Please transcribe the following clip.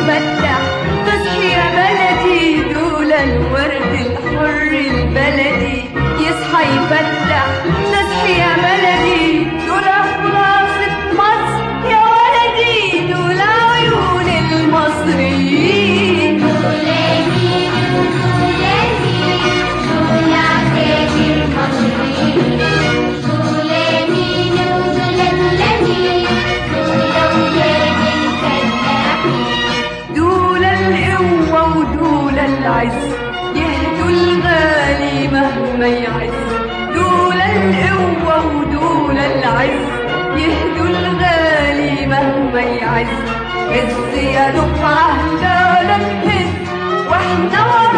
يفتح تصحي يا بلدي دول الورد الحر البلدي يصحى يفتح تصحي يا بلدي دول خلاصة مصر يا ولدي دول عيون المصريين دول القوة ودول العز يهدوا الغالي مهما يعز دول القوة ودول العز يهدوا الغالي مهما يعز هز يا دفعة لا لا تهز واحنا